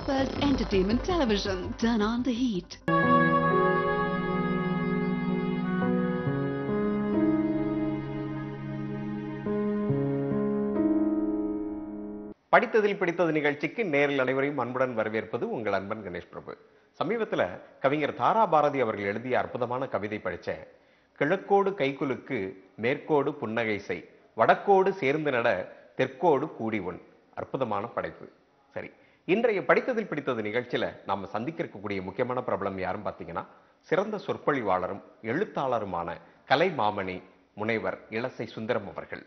First Entertainment Television. Turn on the heat. படித்ததில் பிடித்தது நிகழ்ச்சிக்கு நேரில் அனைவரையும் அன்புடன் வரவேற்பது உங்கள் அன்பன் கணேஷ் பிரபு சமீபத்துல கவிஞர் தாரா பாரதி அவர்கள் எழுதிய அற்புதமான கவிதை படிச்சேன் கிழக்கோடு கைக்குலுக்கு மேற்கோடு புன்னகை செய் வடக்கோடு சேர்ந்து நட தெற்கோடு கூடி உண் அற்புதமான படைப்பு சரி இன்றைய படித்ததில் பிடித்தது நிகழ்ச்சியில நாம சந்திக்க இருக்கக்கூடிய முக்கியமான பிரபலம் யாரும் பார்த்தீங்கன்னா சிறந்த சொற்பொழிவாளரும் எழுத்தாளருமான கலை மாமணி முனைவர் இளசை சுந்தரம் அவர்கள்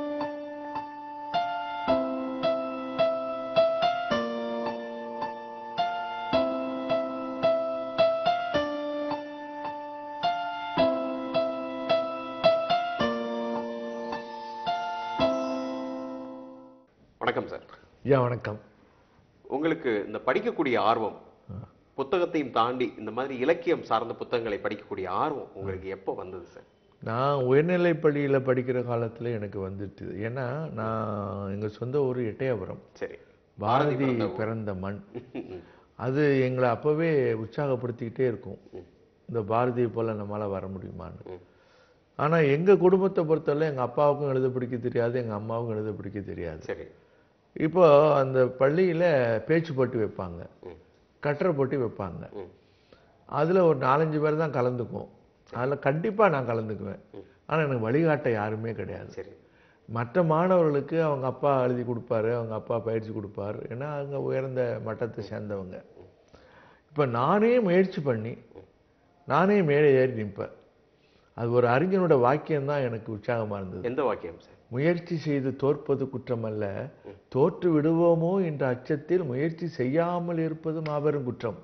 வணக்கம் சார் ஐயா வணக்கம் உங்களுக்கு இந்த படிக்கக்கூடிய ஆர்வம் புத்தகத்தையும் தாண்டி இந்த மாதிரி இலக்கியம் சார்ந்த புத்தகங்களை படிக்கக்கூடிய ஆர்வம் உங்களுக்கு எப்போ வந்தது சார் நான் உயர்நிலைப் பள்ளியில் படிக்கிற காலத்தில் எனக்கு வந்துட்டு ஏன்னா நான் எங்கள் சொந்த ஊர் எட்டயபுரம் சரி பாரதி பிறந்த ஊர். பிறந்த மண் அது எங்களை அப்போவே உற்சாகப்படுத்திக்கிட்டே இருக்கும் இந்த பாரதியை போல் நம்மளால் வர முடியுமான்னு ஆனால் எங்கள் குடும்பத்தை பொறுத்தவரை எங்கள் அப்பாவுக்கும் எழுத பிடிக்க தெரியாது எங்கள் அம்மாவுக்கும் எழுத பிடிக்க தெரியாது சரி இப்போ அந்த பள்ளியில் பேச்சு போட்டி வைப்பாங்க கட்டுரை போட்டி வைப்பாங்க ம். அதில் ஒரு நாலஞ்சு பேர் தான் கலந்துக்குவோம் அதில் கண்டிப்பாக நான் கலந்துக்குவேன் ஆனால் எனக்கு வழிகாட்ட யாருமே கிடையாது சரி மற்ற மாணவர்களுக்கு அவங்க அப்பா எழுதி கொடுப்பாரு அவங்க அப்பா பயிற்சி கொடுப்பாரு ஏன்னா அவங்க உயர்ந்த மட்டத்தை சேர்ந்தவங்க இப்போ நானே முயற்சி பண்ணி நானே மேலே ஏறி நிற்பேன் அது ஒரு அறிஞனோட வாக்கியம் தான் எனக்கு உற்சாகமாக இருந்தது எந்த வாக்கியம் சார் முயற்சி செய்து தோற்பது குற்றமல்ல தோற்று விடுவோமோ என்ற அச்சத்தில் முயற்சி செய்யாமல் இருப்பது மாபெரும் குற்றம்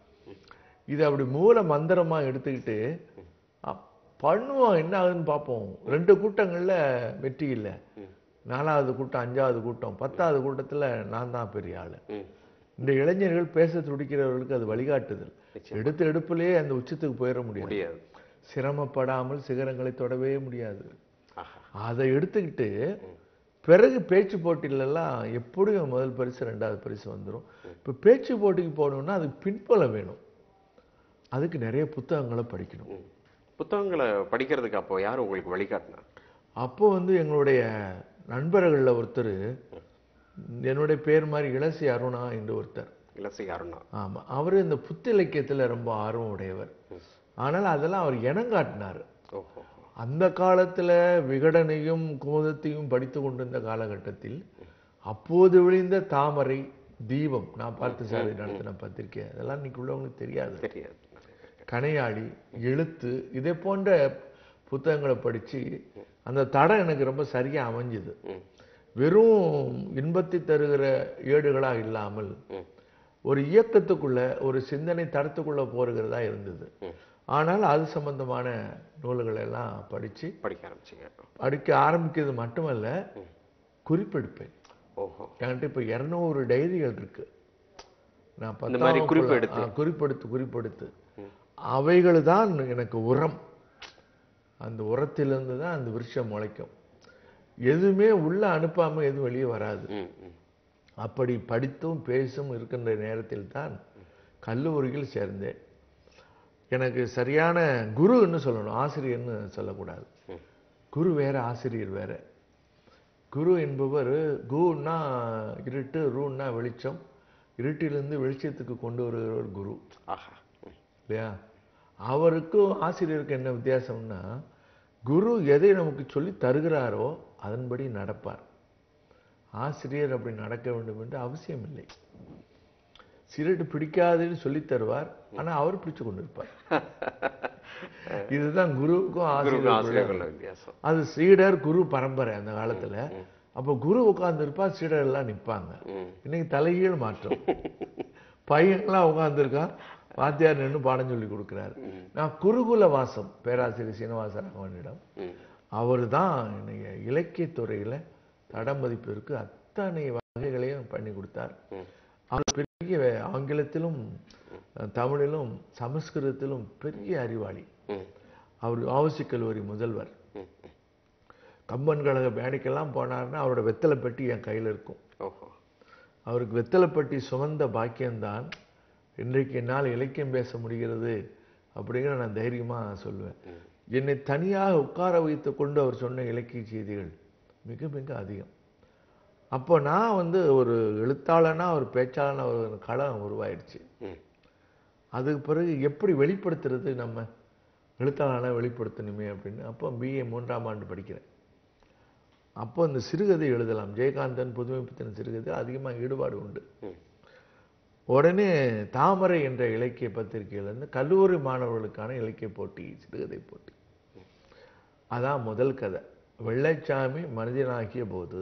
இது அப்படி மூல மந்திரமா எடுத்துக்கிட்டு அப்- பண்ணுவோம் என்ன ஆகுதுன்னு பார்ப்போம் ரெண்டு கூட்டங்கள்ல வெற்றி இல்லை நாலாவது கூட்டம் அஞ்சாவது கூட்டம் பத்தாவது கூட்டத்துல நான் தான் பெரிய ஆளு ம் இந்த இளைஞர்கள் பேச துடிக்கிறவர்களுக்கு அது வழிகாட்டுதல் எடுத்த எடுப்பிலேயே அந்த உச்சத்துக்கு போயிட முடியாது முடியாது சிரமப்படாமல் சிகரங்களை தொடவே முடியாது ஆஹா அதை எடுத்துக்கிட்டு பிறகு பேச்சு போட்டியிலலாம் எப்படியும் முதல் பரிசு ரெண்டாவது பரிசு வந்துடும் இப்போ பேச்சு போட்டிக்கு போகணும்னா அதுக்கு பின்புலம் வேணும் அதுக்கு நிறைய புத்தகங்களை படிக்கணும் ம். புத்தகங்களை படிக்கிறதுக்கு அப்போ யார் உங்களுக்கு வழிகாட்டினா அப்போ வந்து எங்களுடைய நண்பர்களில் ஒருத்தர் என்னுடைய பேர் மாதிரி இளசி அருணா என்று ஒருத்தர் இலசை அருணா ஆமாம் அவர் இந்த புத்திலக்கியத்தில் ரொம்ப ஆர்வம் உடையவர் ஆனால் அதெல்லாம் அவர் இனங்காட்டினார் ஓஹோ அந்த காலத்தில் விகடனையும் குமுதத்தையும் படித்து கொண்டிருந்த காலகட்டத்தில் அப்போது விழிந்த தாமரை தீபம் நான் பார்த்து சாதி நடத்தின பத்திரிக்கை அதெல்லாம் இன்னைக்கு உள்ளவங்களுக்கு தெரியாது தெரியாது கனையாளி எழுத்து இதே போன்ற புத்தகங்களை படித்து அந்த தடம் எனக்கு ரொம்ப சரியாக அமைஞ்சுது ம் வெறும் இன்பத்தை தருகிற ஏடுகளாக இல்லாமல் ம் ஒரு இயக்கத்துக்குள்ள ஒரு சிந்தனை தரத்துக்குள்ள போருகிறதா இருந்தது ஆனால் அது சம்பந்தமான நூல்களை எல்லாம் படித்து படிக்க ஆரம்பிச்சிங்க படிக்க ஆரம்பிக்கிறது மட்டுமல்ல குறிப்பெடுப்பேன் ஓஹோ என்கிட்ட இப்போ இரநூறு டைரிகள் இருக்கு நான் இந்த மாதிரி பத்தாம் குறிப்பெடுத்து. வகுப்புல- ஆ, குறிப்பெடுத்து குறிப்பெடுத்து அவைகள் தான் எனக்கு உரம் அந்த உரத்திலிருந்து தான் அந்த விருட்சம் முளைக்கும் எதுவுமே உள்ள அனுப்பாம எதுவும் வெளியே வராது ம் ம் அப்படி படித்தும் பேசும் இருக்கின்ற நேரத்தில் தான் கல்லூரியில் சேர்ந்தேன் எனக்கு சரியான குருன்னு சொல்லணும் ஆசிரியர்னு சொல்லக்கூடாது குரு வேற ஆசிரியர் வேற குரு என்பவர் குன்னா இருட்டு ரூன்னா வெளிச்சம் இருட்டிலிருந்து வெளிச்சத்துக்கு கொண்டு வருகிறவர் குரு ஆஹா ம் இல்லையா அவருக்கும் ஆசிரியருக்கும் என்ன வித்தியாசம்னா குரு எதை நமக்கு சொல்லி தருகிறாரோ அதன்படி நடப்பார் ஆசிரியர் அப்படி நடக்க வேண்டும் என்று அவசியம் இல்லை சிகரெட் பிடிக்காதுன்னு சொல்லித் தருவார் ஆனா அவர் பிடிச்சு கொண்டிருப்பார் இதுதான் குருவுக்கும் குருவுக்கும் ஆசிரியருக்கும் ஆசிரியர்கள் வித்தியாசம் அது சீடர் குரு பரம்பரை அந்த காலத்துல அப்போ குரு உட்கார்ந்து இருப்பார் சீடர் எல்லாம் நிற்பாங்க ம் இன்னைக்கு தலைகீழ் மாற்றம் பையன்லாம் உட்காந்துருக்கான் வாத்தியார் நின்று பாடம் சொல்லி கொடுக்குறாரு நான் குருகுல வாசம் பேராசிரியர் சீனிவாச ராகவனிடம் ம் அவர் தான் என்னைய இலக்கியத்துறையில் தடமதிப்பிற்கு அத்தனை வகைகளையும் பண்ணி கொடுத்தார் ம் அவர் பெரிய ஆங்கிலத்திலும் தமிழிலும் சமஸ்கிருதத்திலும் பெரிய அறிவாளி ம் அவர் ஆவசி கல்லூரி முதல்வர் ம் ம். கம்பன் கழக மேடைக்கெல்லாம் போனாருன்னா அவரோட வெத்தலை பெட்டி என் கையில் இருக்கும் ஓஹோ அவருக்கு வெத்தலைப்பட்டி சுமந்த பாக்கியம்தான் இன்றைக்கு என்னால் இலக்கியம் பேச முடிகிறது அப்படிங்கிற நான் தைரியமாக சொல்லுவேன் என்னை தனியாக உட்கார வைத்து கொண்டு அவர் சொன்ன இலக்கிய செய்திகள் மிக மிக அதிகம் அப்போ நான் வந்து ஒரு எழுத்தாளனா ஒரு பேச்சாளனா ஒரு களம் உருவாயிடுச்சு ம். அதுக்கு பிறகு எப்படி வெளிப்படுத்துறது நம்ம எழுத்தாளனா வெளிப்படுத்தணுமே அப்படின்னு அப்போ பிஏ மூன்றாம் ஆண்டு படிக்கிறேன் அப்போ இந்த சிறுகதை எழுதலாம் ஜெயகாந்தன் புதுமைப்பித்தன் சிறுகதை அதிகமாக ஈடுபாடு உண்டு ம். உடனே தாமரை என்ற இலக்கிய பத்திரிகையிலேருந்து கல்லூரி மாணவர்களுக்கான இலக்கிய போட்டி சிறுகதை போட்டி அதான் முதல் கதை வெள்ளைச்சாமி மனிதனாகிய போது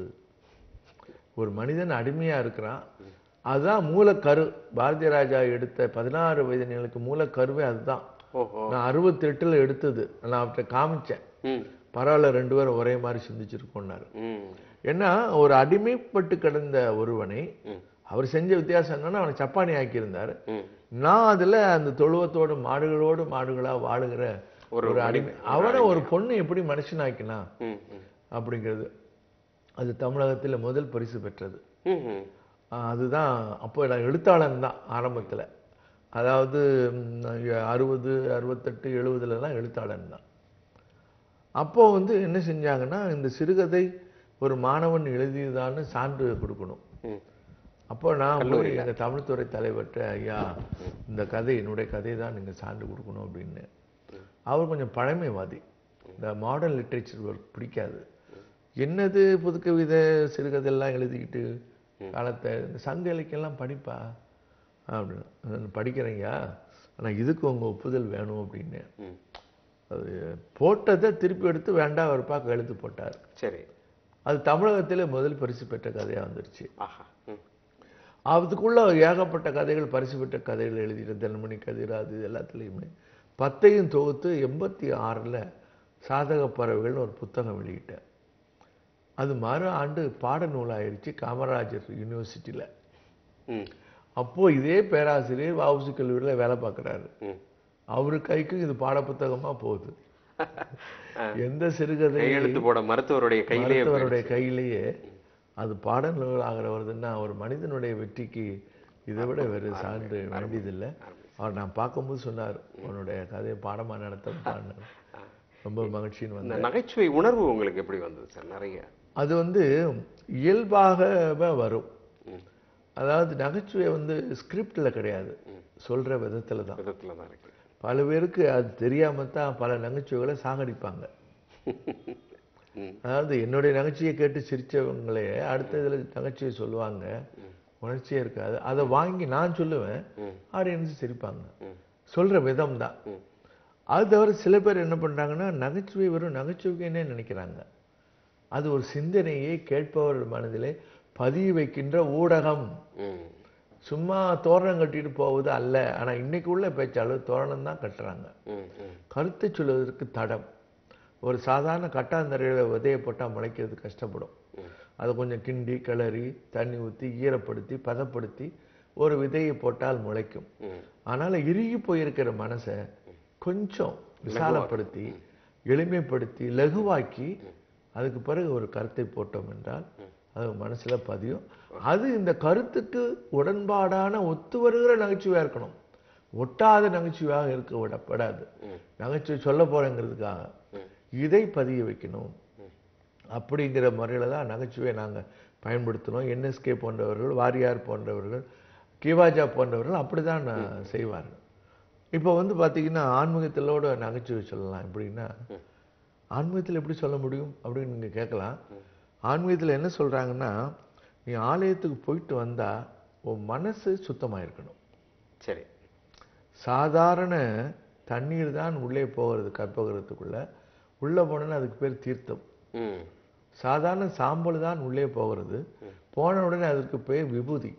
ஒரு மனிதன் அடிமையா இருக்கிறான் அதுதான் மூலக்கரு பாரதிய ராஜா எடுத்த பதினாறு வயதினர்களுக்கு மூலக்கருவே அதுதான் ஓஹோ நான் அறுபத்தி எட்டுல எடுத்தது நான் அவர்கிட்ட காமிச்சேன் ம் பரவாயில்ல ரெண்டு பேரும் ஒரே மாதிரி சிந்திச்சிருக்கோம்னாரு ம் ஏன்னா ஒரு அடிமைப்பட்டு கிடந்த ஒருவனை ம். அவர் செஞ்ச வித்தியாசம் என்னன்னா அவனை சப்பானி ஆக்கியிருந்தாரு ம் நான் அதுல அந்த தொழுவத்தோடு மாடுகளோடு மாடுகளா வாழுகிற ஒரு ஒரு அடிமை அவனை ஒரு பொண்ணு எப்படி மனுஷனாக்கினா ம் ம் அப்படிங்கிறது அது தமிழகத்துல முதல் பரிசு பெற்றது ம் ம் ஆஹ் அதுதான் அப்போ நான் எழுத்தாளன் தான் ஆரம்பத்துல அதாவது ம், அறுபது அறுபத்தெட்டு எழுபதுலலாம் எழுத்தாளன் தான் அப்போ வந்து என்ன செஞ்சாங்கன்னா இந்த சிறுகதை ஒரு மாணவன் எழுதியதான்னு சான்று கொடுக்கணும் ம் அப்போ நான் போய் எங்க தமிழ்துறை தலைவர்கிட்ட ஐயா இந்த கதை என்னுடைய கதை தான் நீங்க சான்று கொடுக்கணும் அப்படின்னு அவர் கொஞ்சம் பழமைவாதி இந்த மாடர்ன் லிட்ரேச்சர் ஒர்க் பிடிக்காது என்னது புதுக்கவிதை சிறுகதையெல்லாம் எழுதிக்கிட்டு காலத்தை இந்த சங்க இலக்கியம்லாம் படிப்பா அப்படின்னு நான் படிக்கிறேங்கய்யா ஆனா இதுக்கு உங்க ஒப்புதல் வேணும் அப்படின்னு ம் அது போட்டதை திருப்பி எடுத்து வேண்டாம் வெறுப்பா கழுத்து போட்டார் சரி அது தமிழகத்திலே முதல் பரிசு பெற்ற கதையா வந்துருச்சு ஆஹா ம் அதுக்குள்ள ஏகப்பட்ட கதைகள் பரிசு பெற்ற கதைகள் எழுதிட்டேன் தினமணி கதிர் அது இது எல்லாத்துலேயுமே பத்தையும் தொகுத்து எண்பத்தி ஆறில் சாதக பறவைகள்னு ஒரு புத்தகம் வெளியிட்டேன் அது மறு ஆண்டு பாடநூல் ஆயிடுச்சு காமராஜர் யூனிவர்சிட்டியில் ம் அப்போ இதே பேராசிரியர் வவுசி கல்லூரியில் வேலை பார்க்குறாரு ம் அவரு கைக்கு இது பாடப்புத்தகமா போகுது எந்த சிறுகதை கையெழுத்து போட மருத்துவருடைய கையிலேயே மருத்துவருடைய கையிலேயே அது பாடநூல் ஆகிற வருதுன்னா ஒரு மனிதனுடைய வெற்றிக்கு இதை விட வேறு சான்று வேண்டியதில்லை அவர் நான் பார்க்கும்போது சொன்னார் உன்னுடைய கதையை பாடமா நடத்த ரொம்ப மகிழ்ச்சின்னு இந்த வந்தேன் நகைச்சுவை உணர்வு உங்களுக்கு எப்படி வந்தது சார் நிறைய அது வந்து இயல்பாகவே வரும் ம். அதாவது நகைச்சுவை வந்து ஸ்கிரிப்டில் கிடையாது சொல்ற விதத்துல தான் விதத்துல தான் இருக்கு பல பேருக்கு அது தெரியாம தான் பல நகைச்சுவைகளை சாகடிப்பாங்க ம். அதாவது என்னுடைய நகைச்சுவையை கேட்டு சிரிச்சவங்களே அடுத்த இதுல நகைச்சுவை சொல்லுவாங்க உணர்ச்சியே இருக்காது அதை வாங்கி நான் சொல்லுவேன் ம். ஆடியன்ஸ் சிரிப்பாங்க ம். சொல்ற விதம் தான் ம். அது தவிர சில பேர் என்ன பண்றாங்கன்னா நகைச்சுவை வெறும் நகைச்சுவைன்னே நினைக்கிறாங்க அது ஒரு சிந்தனையை கேட்பவர் மனதிலே பதிய வைக்கின்ற ஊடகம் ம் சும்மா தோரணம் கட்டிட்டு போவது அல்ல ஆனா இன்னைக்கு உள்ள பேச்சாளர் தோரணம் தான் கட்டுறாங்க ம் ம் கருத்தை சொல்வதற்கு தடம் ஒரு சாதாரண கட்டாந்தரையில விதைய போட்டால் முளைக்கிறது கஷ்டப்படும் அதை கொஞ்சம் கிண்டி கிளறி தண்ணி ஊற்றி ஈரப்படுத்தி பதப்படுத்தி ஒரு விதையை போட்டால் முளைக்கும் ம் ஆனால் இறுகி போயிருக்கிற மனசை கொஞ்சம் விசாலப்படுத்தி எளிமைப்படுத்தி லகுவாக்கி அதுக்கு பிறகு ஒரு கருத்தை போட்டோம் என்றால் அது மனசுல பதியும் அது இந்த கருத்துக்கு உடன்பாடான ஒத்து வருகிற நகைச்சுவையா இருக்கணும் ஒட்டாத நகைச்சுவையாக இருக்க விடப்படாது நகைச்சுவை சொல்ல போறேங்கிறதுக்காக இதை பதிய வைக்கணும் அப்படிங்கிற முறையில தான் நகைச்சுவையை நாங்க பயன்படுத்தினோம் என்எஸ்கே போன்றவர்கள் வாரியார் போன்றவர்கள் கிவாஜா போன்றவர்கள் அப்படிதான் நான் செய்வார்கள் இப்போ வந்து பார்த்தீங்கன்னா ஆன்மீகத்திலோட நகைச்சுவை சொல்லலாம் எப்படின்னா ஆன்மீகத்தில் எப்படி சொல்ல முடியும் அப்படின்னு நீங்க கேட்கலாம் ஆன்மீகத்தில் என்ன சொல்றாங்கன்னா நீ ஆலயத்துக்கு போயிட்டு வந்தா உன் மனசு சுத்தமா இருக்கணும் சரி சாதாரண தண்ணீர் தான் உள்ளே போகிறது கற்பகிரகத்துக்குள்ள உள்ள போனோன்னா அதுக்கு பேர் தீர்த்தம் ம் சாதாரண சாம்பல் தான் உள்ளே போகிறது போன உடனே அதற்கு பேர் விபூதி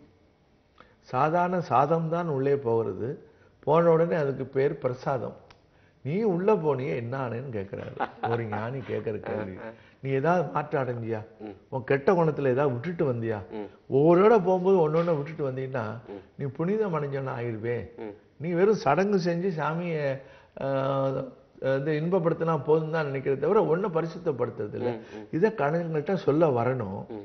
சாதாரண சாதம் தான் உள்ளே போகிறது போன உடனே அதுக்கு பேர் பிரசாதம் நீ உள்ள போனியே என்ன ஆனேன்னு கேட்கிறாரு ஒரு ஞானி கேட்கிற கேள்வி நீ ஏதாவது மாற்றம் அடைஞ்சியா உன் கெட்ட குணத்துல ஏதாவது விட்டுட்டு வந்தியா ஒவ்வொரு இடம் போகும்போது ஒன்னொன்னு விட்டுட்டு வந்தீங்கன்னா நீ புனிதம் அடைஞ்சவன ஆயிருவே நீ வெறும் சடங்கு செஞ்சு சாமியை ஆஹ், இது இன்பப்படுத்தினா போதும் தான் நினைக்கிறத தவிர ஒன்றும் பரிசுத்தப்படுத்துறது இல்லை இதை கணங்கள்கிட்ட சொல்ல வரணும்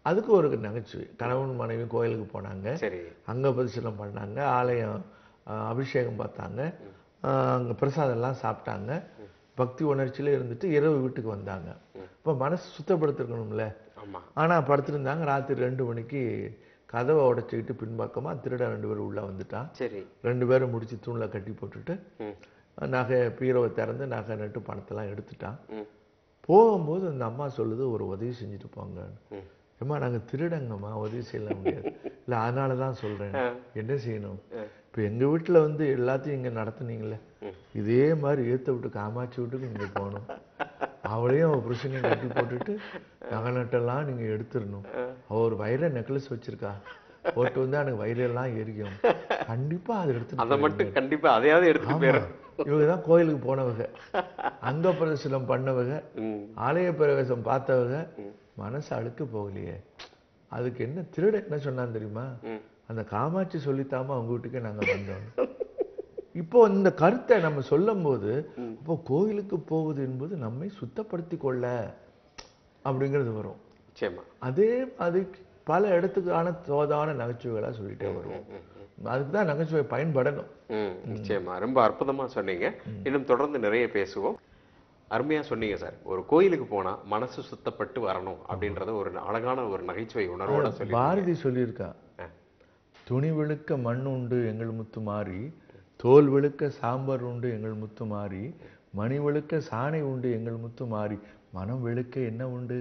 அதுக்கு ஒரு நகைச்சுவை கணவன் மனைவி கோயிலுக்கு போனாங்க சரி அங்க பிரதட்சணம் பண்ணாங்க ஆலயம் அஹ், அபிஷேகம் பார்த்தாங்க அஹ், அங்க பிரசாதம் எல்லாம் சாப்பிட்டாங்க பக்தி உணர்ச்சியில இருந்துட்டு இரவு வீட்டுக்கு வந்தாங்க இப்போ மனசு சுத்தப்படுத்திருக்கணும்ல ஆமா ஆனா படுத்திருந்தாங்க ராத்திரி ரெண்டு மணிக்கு கதவை உடைச்சிக்கிட்டு பின்பக்கமா திருடன் ரெண்டு பேரும் உள்ள வந்துட்டான் சரி ரெண்டு பேரும் முடிச்சு தூணில் கட்டி போட்டுட்டு ம் நகை பீரோவை திறந்து நகை நட்டு பணத்தெல்லாம் எடுத்துட்டான் ம் போகும்போது அந்த அம்மா சொல்லுது ஒரு உதவி செஞ்சுட்டு போங்க ம் ஏம்மா நாங்க திருடங்கம்மா உதவி செய்யலாம் முடியாது இல்ல அதனால தான் சொல்றேன் என்ன செய்யணும் இப்போ எங்க வீட்டுல வந்து எல்லாத்தையும் இங்க நடத்துனீங்களே இதே மாதிரி ஏத்த விட்டு காமாட்சி வீட்டுக்கு நீங்க போகணும் அவளையும் அவ புருஷனையும் கட்டி போட்டுட்டு நகை நட்டெல்லாம் நீங்க எடுத்துடணும் அவ ஒரு வைர நெக்லஸ் வச்சிருக்கா போட்டு வந்து எனக்கு வைரெல்லாம் எரிக்கும் கண்டிப்பா அதை எடுத்துட்டு அதை மட்டும் கண்டிப்பா அதையாவது எடுத்துட்டு போயிடுறேன் இவங்க தான் கோயிலுக்கு போனவங்க அங்க பிரதர்சனம் பண்ணவங்க ம் ஆலய பிரவேசம் பார்த்தவங்க மனசு அழுக்கு போகலையே அதுக்கு என்ன திருட என்ன சொன்னான் தெரியுமா ம். அந்த காமாட்சி சொல்லித்தாம அவங்க வீட்டுக்கே நாங்க வந்தோம் இப்போ இந்த கருத்தை நம்ம சொல்லும் போது இப்போ கோயிலுக்கு போவது என்பது நம்மை சுத்தப்படுத்தி கொள்ள அப்படிங்கிறது வரும் நிச்சயமா அதே அது பல இடத்துக்கான தோதான நகைச்சுவைகளா சொல்லிட்டே வருவோம் அதுக்கு தான் நகைச்சுவை பயன்படணும் ம் நிச்சயமா ரொம்ப அற்புதமா சொன்னீங்க இன்னும் தொடர்ந்து நிறைய பேசுவோம் அருமையா சொன்னீங்க சார் ஒரு கோயிலுக்கு போனா மனசு சுத்தப்பட்டு வரணும் அப்படின்றத ஒரு அழகான ஒரு நகைச்சுவை உணர்வோட சொல்லி பாரதி சொல்லியிருக்கா துணி வெளுக்க மண் உண்டு எங்கள் முத்து மாறி தோல் வெளுக்க சாம்பார் உண்டு எங்கள் முத்து மாறி மணி வெளுக்க சாணை உண்டு எங்கள் முத்து மாறி மனம் வெளுக்க என்ன உண்டு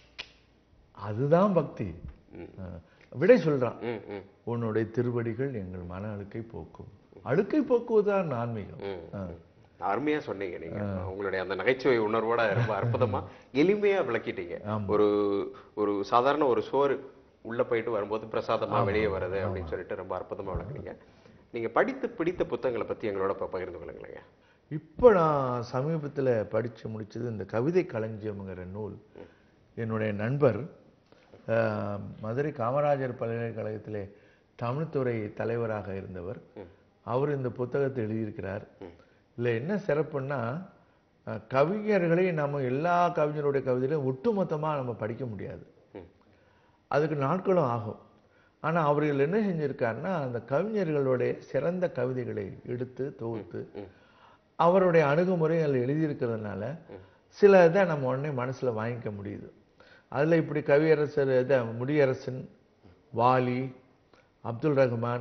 அதுதான் பக்தி அஹ், விடை சொல்றான் ம் ம் உன்னுடைய திருவடிகள் எங்கள் மன அழுக்கை போக்கும் அழுக்கை போக்குவதுதான் ஆன்மீகம் ம். அஹ். அருமையா சொன்னீங்க நீங்க உங்களுடைய அந்த நகைச்சுவை உணர்வோட ரொம்ப அற்புதமா எளிமையா விளக்கிட்டீங்க ஒரு ஒரு சாதாரண ஒரு சோறு உள்ள போயிட்டு வரும்போது பிரசாதமா வெளியே வருது அப்படின்னு சொல்லிட்டு ரொம்ப அற்புதமா விளக்குனீங்க நீங்க படித்து பிடித்த புத்தகங்களை பத்தி எங்களோட இப்ப பகிர்ந்து கொள்ளுங்களேங்க இப்போ நான் சமீபத்தில் படித்து முடிச்சது இந்த கவிதை களஞ்சியம்ங்கிற நூல் என்னுடைய நண்பர் அஹ், மதுரை காமராஜர் பல்கலைக்கழகத்திலே தமிழ்துறை தலைவராக இருந்தவர் அவர் இந்த புத்தகத்தை எழுதியிருக்கிறார் இல்லை என்ன சிறப்புன்னா அஹ், கவிஞர்களை நம்ம எல்லா கவிஞருடைய கவிதைகளையும் ஒட்டுமொத்தமாக நம்ம படிக்க முடியாது அதுக்கு நாட்களும் ஆகும் ஆனா அவர்கள் என்ன செஞ்சிருக்காருன்னா அந்த கவிஞர்களுடைய சிறந்த கவிதைகளை எடுத்து தொகுத்து அவருடைய அணுகுமுறை அதில் எழுதியிருக்கிறதுனால சில இதை நம்ம உடனே மனசுல வாங்கிக்க முடியுது அதுல இப்படி கவியரசர் இதை முடியரசன் வாலி அப்துல் ரஹ்மான்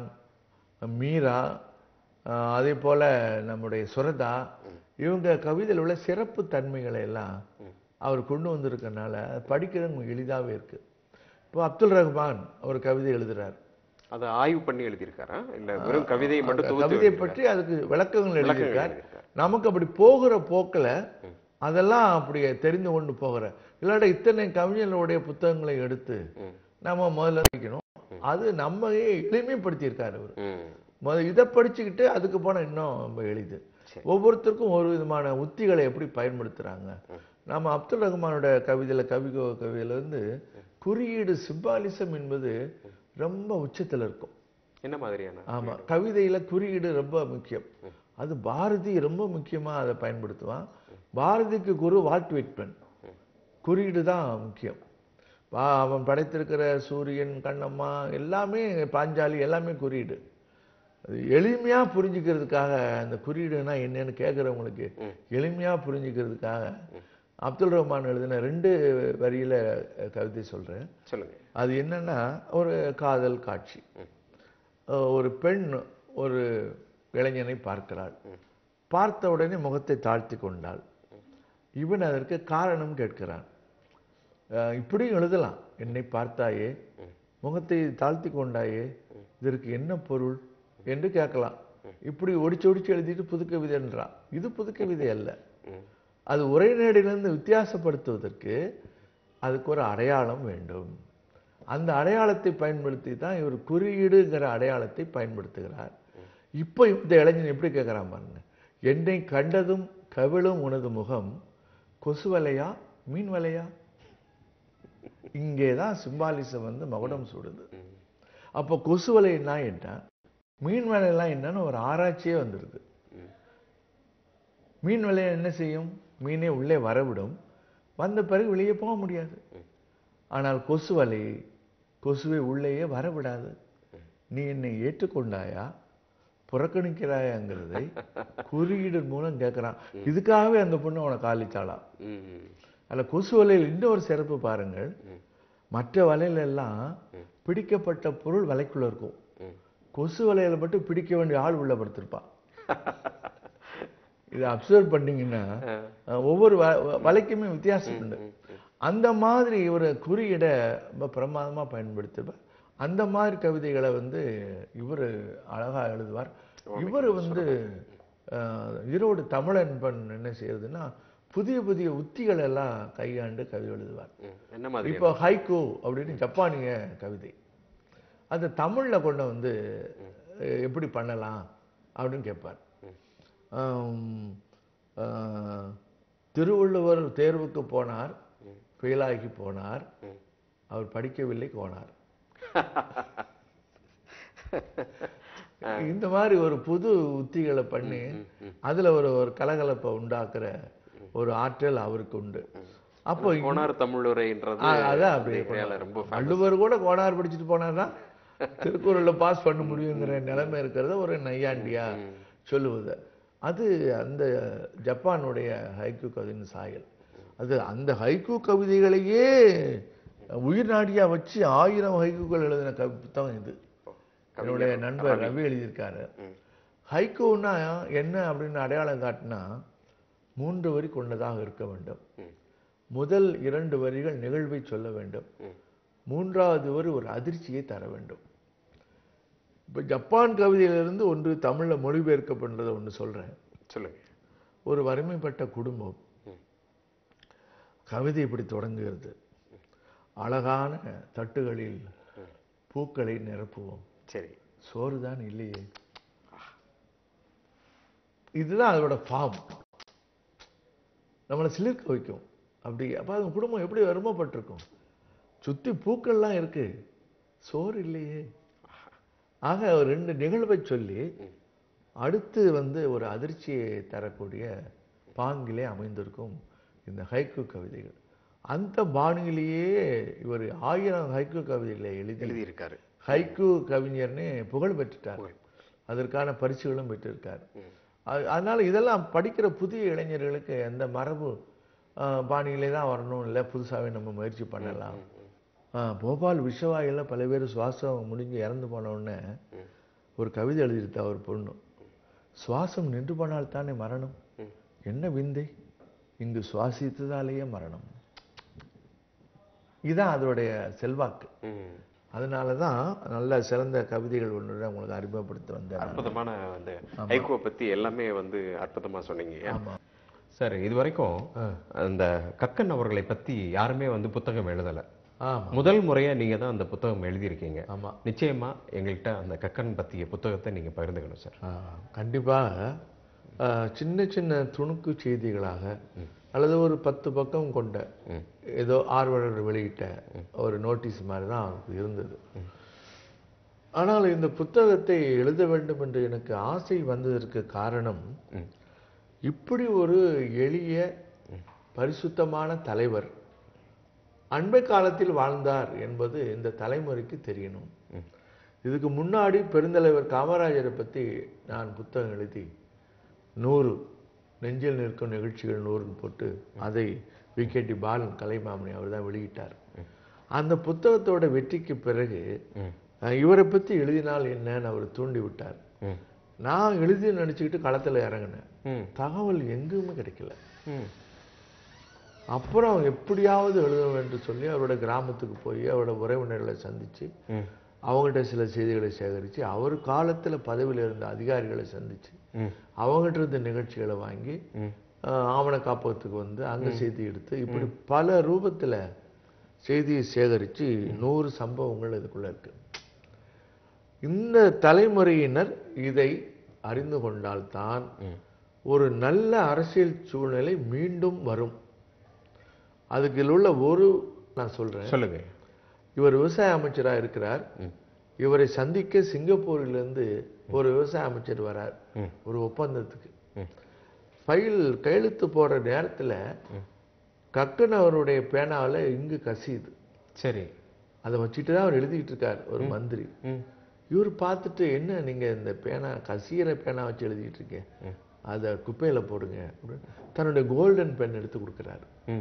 மீரா ஆஹ் அதே போல நம்முடைய சுரதா இவங்க கவிதையில் உள்ள சிறப்பு தன்மைகளை எல்லாம் அவர் கொண்டு வந்திருக்கனால அது படிக்கிறது எளிதாவே இருக்கு இப்போ அப்துல் ரஹ்மான் ஒரு கவிதை எழுதுறார் அதை ஆய்வு பண்ணி எழுதியிருக்காரா இல்ல வெறும் கவிதையை மட்டும் தொகுத்து கவிதை பற்றி அதுக்கு விளக்கங்கள் எழுதியிருக்கார் எழுதியிருக்கார். நமக்கு அப்படி போகிற போக்குல அதெல்லாம் அப்படி தெரிந்து கொண்டு போகிற இல்லாட்ட இத்தனை கவிஞர்களுடைய புத்தகங்களை எடுத்து நம்ம முதல்ல படிக்கணும் அது நம்மையே எளிமைப்படுத்தியிருக்காரு அவர் ம் முத இதை படிச்சுக்கிட்டு அதுக்கு போனா இன்னும் ரொம்ப எளிது ஒவ்வொருத்தருக்கும் ஒரு விதமான உத்திகளை எப்படி பயன்படுத்துறாங்க நம்ம அப்துல் ரஹ்மானோட கவிதையில கவிகோ கவிதையில இருந்து குறியீடு சிம்பாலிசம் என்பது ரொம்ப உச்சத்துல இருக்கும் என்ன மாதிரியான ஆமா கவிதையில குறியீடு ரொம்ப முக்கியம் அது பாரதி ரொம்ப முக்கியமா அதை பயன்படுத்துவான் பாரதிக்கு குரு வாட் விட்மன் குறியீடு தான் முக்கியம் பா- அவன் படைத்திருக்கிற சூரியன் கண்ணம்மா எல்லாமே பாஞ்சாலி எல்லாமே குறியீடு அது எளிமையா புரிஞ்சுக்கிறதுக்காக அந்த குறியீடுனா என்னன்னு கேட்குறவங்களுக்கு எளிமையா புரிஞ்சுக்கிறதுக்காக அப்துல் ரஹ்மான் எழுதின ரெண்டு வரியில அஹ், கவிதை சொல்றேன் சொல்லுங்க அது என்னன்னா ஒரு காதல் காட்சி அஹ் ஒரு பெண் ஒரு இளைஞனை பார்க்கிறாள் பார்த்த உடனே முகத்தை தாழ்த்தி கொண்டாள் இவன் அதற்கு காரணம் கேட்கிறான் அஹ் இப்படியும் எழுதலாம் என்னை பார்த்தாயே முகத்தை தாழ்த்தி கொண்டாயே இதற்கு என்ன பொருள் என்று கேட்கலாம் இப்படி ஒடிச்சு ஒடிச்சு எழுதிட்டு புது கவிதைன்றான் இது புது கவிதை அல்ல அது உரைநடையிலிருந்து வித்தியாசப்படுத்துவதற்கு அதுக்கு ஒரு அடையாளம் வேண்டும் அந்த அடையாளத்தை பயன்படுத்தி தான் இவர் குறியீடுங்கிற அடையாளத்தை பயன்படுத்துகிறார் இப்போ இந்த இளைஞன் எப்படி கேட்குறான் பாருங்க என்னை கண்டதும் கவிழும் உனது முகம் கொசு வலையா மீன் வலையா இங்கே தான் சிம்பாலிசம் வந்து மகுடம் சுடுது அப்போ கொசு வலைன்னா என்ன மீன் வலையெல்லாம் என்னன்னு ஒரு ஆராய்ச்சியே வந்துடுது மீன் வலையை என்ன செய்யும் மீனே உள்ளே வரவிடும் வந்த பிறகு வெளியே போக முடியாது ஆனால் கொசு வலை கொசுவை உள்ளேயே வரவிடாது நீ என்னை ஏற்றுக்கொண்டாயா புறக்கணிக்கிறாயாங்கிறதை குறியீடு மூலம் கேட்குறான் இதுக்காகவே அந்த பொண்ணு அவனை காலிச்சாளா ம், ம். அதில் கொசு வலையில் இன்னொரு சிறப்பு பாருங்கள் மற்ற வலையில எல்லாம் பிடிக்கப்பட்ட பொருள் வலைக்குள்ள இருக்கும் ம். கொசு வலையில மட்டும் பிடிக்க வேண்டிய ஆள் உள்ள படுத்திருப்பான் இதை அப்சர்வ் பண்ணீங்கன்னா அஹ், ஒவ்வொரு வ- வ- வலைக்குமே வித்தியாசம் உண்டு அந்த மாதிரி ஒரு குறியீடை ரொம்ப பிரமாதமா பயன்படுத்திருப்பார் அந்த மாதிரி கவிதைகளை வந்து இவர் அழகா எழுதுவார் இவர் வந்து அஹ், ஈரோடு தமிழன்பன் என்ன செய்யறதுன்னா புதிய புதிய உத்திகள் எல்லாம் கையாண்டு கவிதை எழுதுவார் ம். என்ன மாதிரி இப்போ ஹைகோ அப்படின்னு ஜப்பானிய கவிதை அது தமிழ்ல கொண்டு வந்து அஹ், எப்படி பண்ணலாம் அப்படின்னு கேட்பார் ஆம், ஆஹ், திருவள்ளுவர் தேர்வுக்கு போனார் ஃபெயிலாகி போனார் அவர் படிக்கவில்லை போனார் இந்த மாதிரி ஒரு புது உத்திகளை பண்ணி அதுல ஒரு ஒரு கலகலப்பை உண்டாக்குற ஒரு ஆற்றல் அவருக்கு உண்டு அப்போ கோனார் தமிழுரைன்றது ஆ, அதான் அப்படி இந்தியால ரொம்ப famous. வள்ளுவர் கூட கோணார் படிச்சுட்டு போனாதான் திருக்குறள்ல பாஸ் பண்ண முடியுங்கிற நிலைமை இருக்கிறத ஒரு நையாண்டியா சொல்லுவது அது அந்த ஜப்பானுடைய ஹைக்கூ கவிதையின் சாயல் அது அந்த ஹைக்கூ கவிதைகளையே உயிர் நாடியா வச்சு ஆயிரம் ஹைக்கூக்கள் எழுதின கவி புத்தகம் இது என்னுடைய நண்பர் ரவி எழுதியிருக்காரு ஹைக்கூன்னா என்ன அப்படின்னு அடையாளம் காட்டினா மூன்று வரி கொண்டதாக இருக்க வேண்டும் முதல் இரண்டு வரிகள் நிகழ்வை சொல்ல வேண்டும் மூன்றாவது வரி ஒரு அதிர்ச்சியை தர வேண்டும் இப்ப ஜப்பான் கவிதையிலிருந்து ஒன்று தமிழ்ல மொழிபெயர்க்கப்படுறதை ஒன்று சொல்றேன் சொல்லுங்க ஒரு வறுமைப்பட்ட குடும்பம் கவிதை இப்படி தொடங்குகிறது அழகான தட்டுகளில் பூக்களை நிரப்புவோம் சரி சோறு தான் இல்லையே இதுதான் அதோட ஃபார்ம் நம்மளை சிலிர்க்க வைக்கும் அப்படி அப்ப அந்த குடும்பம் எப்படி வருமப்பட்டிருக்கும் சுத்தி பூக்கள்லாம் இருக்கு சோறு இல்லையே ஆக ஒரு ரெண்டு நிகழ்வை சொல்லி அடுத்து வந்து ஒரு அதிர்ச்சியை தரக்கூடிய பாங்கிலே அமைந்திருக்கும் இந்த ஹைக்கூ கவிதைகள் அந்த பாணியிலேயே இவர் ஆயிரம் ஹைக்கூ கவிதைகளை எழுதி எழுதியிருக்காரு ஹைக்கூ கவிஞர்னு புகழ் பெற்றுட்டார் அதற்கான பரிசுகளும் பெற்றிருக்கார் அது- அதனால இதெல்லாம் படிக்கிற புதிய இளைஞர்களுக்கு எந்த மரபு ஆஹ், பாணியிலே தான் வரணும் இல்லை புதுசாகவே நம்ம முயற்சி பண்ணலாம் ஆஹ், போபால் விஷவாயில பல பேர் சுவாசம் முடிஞ்சு இறந்து போன உடனே ஒரு கவிதை எழுதியிருத்தா ஒரு பொண்ணு சுவாசம் நின்று போனால் தானே மரணம் என்ன விந்தை இங்கு சுவாசித்ததாலேயே மரணம் இதான் அதோடைய செல்வாக்கு ம். அதனால தான் நல்ல சிறந்த கவிதைகள் ஒன்று உங்களுக்கு அறிமுகப்படுத்த வந்தேன் அற்புதமான அந்த ஹைகோவை பத்தி எல்லாமே வந்து அற்புதமா சொன்னீங்க ஆமா சார் இது வரைக்கும் அந்த கக்கன் அவர்களை பத்தி யாருமே வந்து புத்தகம் எழுதல ஆமா முதல் முறையா நீங்க தான் அந்த புத்தகம் எழுதியிருக்கீங்க ஆமா நிச்சயமா எங்கள்கிட்ட அந்த கக்கன் பத்திய புத்தகத்தை நீங்க பகிர்ந்துக்கணும் சார் ஆ, கண்டிப்பாக ஆ, சின்ன சின்ன துணுக்கு செய்திகளாக அல்லது ஒரு பத்து பக்கம் கொண்ட ஏதோ ஆர்வலர் வெளியிட்ட ஒரு நோட்டீஸ் மாதிரி தான் அது இருந்தது ஆனால் இந்த புத்தகத்தை எழுத வேண்டும் என்று எனக்கு ஆசை வந்ததற்கு காரணம் இப்படி ஒரு எளிய பரிசுத்தமான தலைவர் அண்மை காலத்தில் வாழ்ந்தார் என்பது இந்த தலைமுறைக்கு தெரியணும் இதுக்கு முன்னாடி பெருந்தலைவர் காமராஜரை பற்றி நான் புத்தகம் எழுதி நூறு நெஞ்சில் நிற்கும் நிகழ்ச்சிகள் நூறுன்னு போட்டு அதை விகேடி பாலன் கலைமாமணி அவர் தான் வெளியிட்டார் அந்த புத்தகத்தோட வெற்றிக்கு பிறகு அஹ், இவரை பற்றி எழுதினால் என்னன்னு அவர் தூண்டி விட்டார் ம். நான் எழுதி நினச்சிக்கிட்டு களத்தில் இறங்கினேன் ம். தகவல் எங்குமே கிடைக்கல ம். அப்புறம் எப்படியாவது எழுதணும் என்று சொல்லி அவரோட கிராமத்துக்கு போய் அவரோட உறவினர்களை சந்திச்சு ம். அவங்கள்ட்ட சில செய்திகளை சேகரித்து அவர் காலத்தில் பதவியில் இருந்த அதிகாரிகளை சந்திச்சு ம். அவங்ககிட்ட இருந்த நிகழ்ச்சிகளை வாங்கி ம். ஆஹ், ஆவண காப்பகத்துக்கு வந்து அங்க செய்தி எடுத்து இப்படி பல ரூபத்துல செய்தியை சேகரித்து நூறு சம்பவங்கள் இதுக்குள்ள இருக்கு இந்த தலைமுறையினர் இதை அறிந்து கொண்டால்தான் ஒரு நல்ல அரசியல் சூழ்நிலை மீண்டும் வரும் அதுக்கு இதுல உள்ள ஒரு நான் சொல்றேன் சொல்லுங்க இவர் விவசாய அமைச்சரா இருக்கிறார் இவரை சந்திக்க சிங்கப்பூரிலிருந்து ஒரு விவசாய அமைச்சர் வரார் ஒரு ஒப்பந்தத்துக்கு ஃபைல் கையெழுத்து போடுற நேரத்துல கக்கன் அவருடைய பேனாவில் இங்கு கசியுது சரி அதை வச்சுட்டு தான் அவர் எழுதிட்டு இருக்கார் ஒரு மந்திரி ம் இவர் பார்த்துட்டு என்ன நீங்க இந்த பேனா கசீர பேனா வச்சு எழுதிட்டு இருக்கீங்க அதை குப்பையில போடுங்க அப்படின்னு தன்னுடைய கோல்டன் பென் எடுத்து கொடுக்குறாரு ம்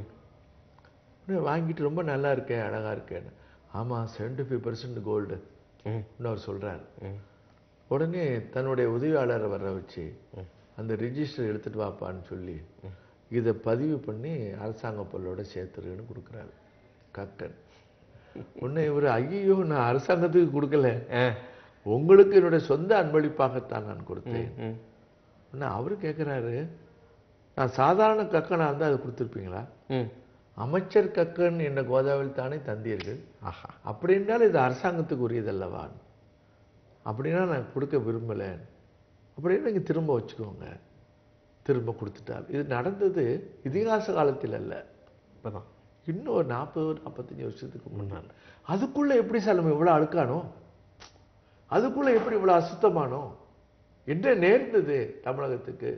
உடனே வாங்கிட்டு ரொம்ப நல்லா இருக்கேன் அழகா இருக்கேன்னு ஆமா 75% ஃபைவ் பர்சன்ட் கோல்டு ம் அவர் சொல்றாரு ம் உடனே தன்னுடைய உதவியாளரை வர வச்சு அந்த ரிஜிஸ்டர் எடுத்துட்டு வாப்பான்னு சொல்லி இதை பதிவு பண்ணி அரசாங்க பொருளோட சேர்த்துருன்னு கொடுக்குறாரு கக்கன் உடனே இவர் ஐயோ நான் அரசாங்கத்துக்கு கொடுக்கல ஆ உங்களுக்கு என்னுடைய சொந்த அன்பளிப்பாகத்தான் நான் கொடுத்தேன் ம் உடனே அவரு கேட்குறாரு நான் சாதாரண கக்கனா இருந்தால் அது கொடுத்துருப்பீங்களா ம் அமைச்சர் கக்கன் என்ற கோதாவில் தானே தந்தீர்கள் ஆஹா அப்படி என்றால் இது அரசாங்கத்துக்கு உரியதல்லவா அப்படின்னா நான் கொடுக்க விரும்பலை அப்படின்னா நீங்கள் திரும்ப வச்சுக்கோங்க திரும்ப கொடுத்துட்டார் இது நடந்தது இதிகாச காலத்தில் அல்ல இப்பதான் இன்னும் ஒரு நாற்பது நாற்பத்தஞ்சு வருஷத்துக்கு முன்னால் அதுக்குள்ள எப்படி சார் நம்ம இவ்வளோ அழுக்கானோ அதுக்குள்ள எப்படி இவ்வளோ அசுத்தமானோ என்ன நேர்ந்தது தமிழகத்துக்கு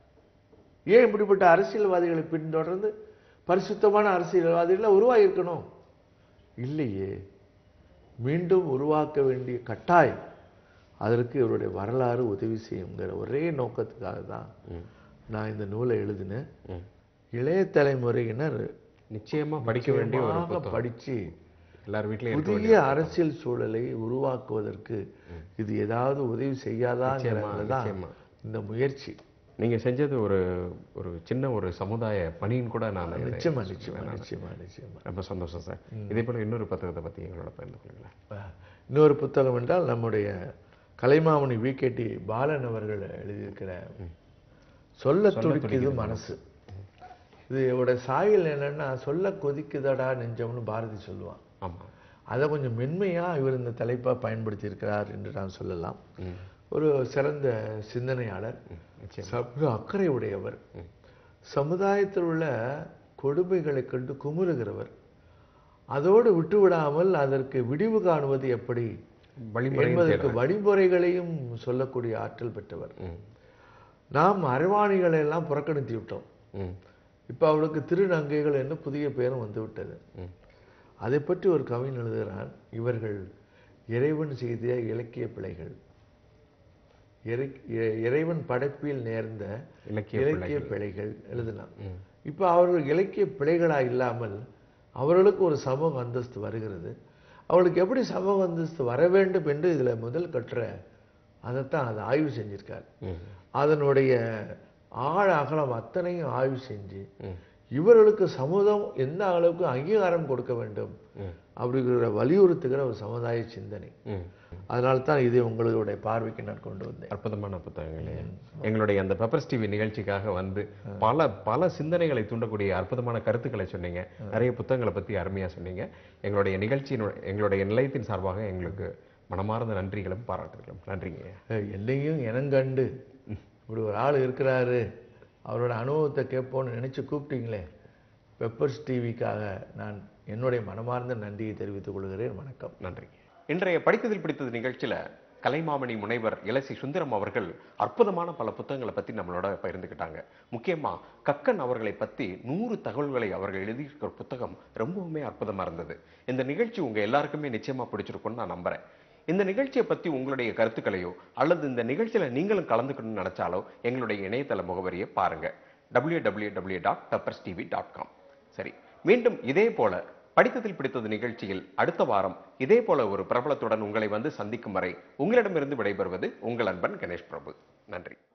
ஏன் இப்படிப்பட்ட அரசியல்வாதிகளை பின்தொடர்ந்து பரிசுத்தமான அரசியல்வாதிகளை உருவாகியிருக்கணும் இல்லையே மீண்டும் உருவாக்க வேண்டிய கட்டாயம் அதற்கு இவருடைய வரலாறு உதவி செய்யுங்கிற ஒரே நோக்கத்துக்காக தான் நான் இந்த நூலை எழுதினேன் ம் இளைய தலைமுறையினர் நிச்சயமா படிக்க வேண்டிய ஒரு நிச்சயமாக புத்தகம் படிச்சு எல்லார் வீட்லயும் இருக்க புதிய அரசியல் சூழலை உருவாக்குவதற்கு இது ஏதாவது உதவி செய்யாதாங்கிறதுல தான் நிச்சயமா. இந்த முயற்சி நீங்க செஞ்சது ஒரு ஒரு சின்ன ஒரு சமுதாய பணின்னு கூட நான் இதை நிச்சயமா நிச்சயமா நிச்சயமா நிச்சயமா ரொம்ப சந்தோஷம் சார் இதே போல இன்னொரு புத்தகத்தை பத்தி எங்களோட பகிர்ந்து கொள்ளுங்களேன் அஹ், இன்னொரு புத்தகம் என்றால் நம்முடைய கலைமாமணி விகேடி பாலன் அவர்கள் எழுதியிருக்கிற சொல்ல துடிக்குது மனசு இது இதோட சாயல் என்னன்னா சொல்ல கொதிக்குதடா நெஞ்சம்னு பாரதி சொல்லுவான் ஆமா அதை கொஞ்சம் மென்மையா இவர் இந்த தலைப்பா பயன்படுத்தி இருக்கிறார் என்று நான் சொல்லலாம் ம் ஒரு சிறந்த சிந்தனையாளர் நிச்சயம் சமூக அக்கறை உடையவர் சமுதாயத்தில் உள்ள கொடுமைகளை கண்டு குமுறுகிறவர் அதோடு விட்டுவிடாமல் அதற்கு விடிவு காணுவது எப்படி வழிமுறை என்பதற்கு வழிமுறைகளையும் சொல்லக்கூடிய ஆற்றல் பெற்றவர் ம் நாம் அரவாணிகளை எல்லாம் புறக்கணித்து விட்டோம் ம் இப்போ அவளுக்கு திருநங்கைகள் என்ன புதிய பெயரும் வந்து விட்டது ம் அதை பற்றி ஒரு கவிஞன் எழுதுகிறான் இவர்கள் இறைவன் செய்த இலக்கிய பிழைகள் இறை- இ- இறைவன் படைப்பில் நேர்ந்த இலக்கிய இலக்கிய பிழைகள் எழுதலாம் இப்போ அவர்கள் இலக்கிய பிழைகளா இல்லாமல் அவர்களுக்கு ஒரு சமூக அந்தஸ்து வருகிறது அவளுக்கு எப்படி சமூக அந்தஸ்து வர வேண்டும் என்று இதுல முதல் கட்டுற அதைத்தான் அதை ஆய்வு செஞ்சிருக்கார் ம் அதனுடைய ஆழ அகலம் அத்தனையும் ஆய்வு செஞ்சு ம் இவர்களுக்கு சமூகம் எந்த அளவுக்கு அங்கீகாரம் கொடுக்க வேண்டும் ம் அப்படிங்கிற வலியுறுத்துகிற ஒரு சமுதாய சிந்தனை ம் அதனால தான் இதை உங்களுடைய பார்வைக்கு நான் கொண்டு வந்தேன் அற்புதமான புத்தகங்களே எங்களுடைய அந்த பெப்பர்ஸ் டிவி நிகழ்ச்சிக்காக வந்து பல பல சிந்தனைகளை தூண்டக்கூடிய அற்புதமான கருத்துக்களை சொன்னீங்க நிறைய புத்தகங்களை பத்தி அருமையா சொன்னீங்க எங்களுடைய நிகழ்ச்சியின் எங்களுடைய நிலையத்தின் சார்பாக எங்களுக்கு மனமார்ந்த நன்றிகளும் பாராட்டுகளும் நன்றிங்க அஹ் என்னையும் இனங்கண்டு இப்படி ஒரு ஆள் இருக்கிறாரு அவரோட அனுபவத்தை கேட்போன்னு நினைச்சு கூப்பிட்டீங்களே பெப்பர்ஸ் டிவிக்காக நான் என்னுடைய மனமார்ந்த நன்றியை தெரிவித்துக் கொள்கிறேன் வணக்கம் நன்றிங்க இன்றைய படித்ததில் பிடித்தது நிகழ்ச்சியில கலைமாமணி முனைவர் இலசி சுந்தரம் அவர்கள் அற்புதமான பல புத்தகங்களை பத்தி நம்மளோட பகிர்ந்துக்கிட்டாங்க முக்கியமா கக்கன் அவர்களை பத்தி நூறு தகவல்களை அவர்கள் எழுதியிருக்கிற புத்தகம் ரொம்பவுமே அற்புதமா இருந்தது இந்த நிகழ்ச்சி உங்க எல்லாருக்குமே நிச்சயமா பிடிச்சிருக்கும்னு நான் நம்புறேன் இந்த நிகழ்ச்சியை பத்தி உங்களுடைய கருத்துக்களையோ அல்லது இந்த நிகழ்ச்சியில நீங்களும் கலந்துக்கணும்னு நினைச்சாலோ எங்களுடைய இணையதள முகவரியை பாருங்க www.peppersTV.com dot peppers TV dot com சரி மீண்டும் இதே போல படித்ததில் பிடித்தது நிகழ்ச்சியில் அடுத்த வாரம் இதே போல ஒரு பிரபலத்துடன் உங்களை வந்து சந்திக்கும் வரை உங்களிடமிருந்து விடைபெறுவது உங்கள் அன்பன் கணேஷ் பிரபு நன்றி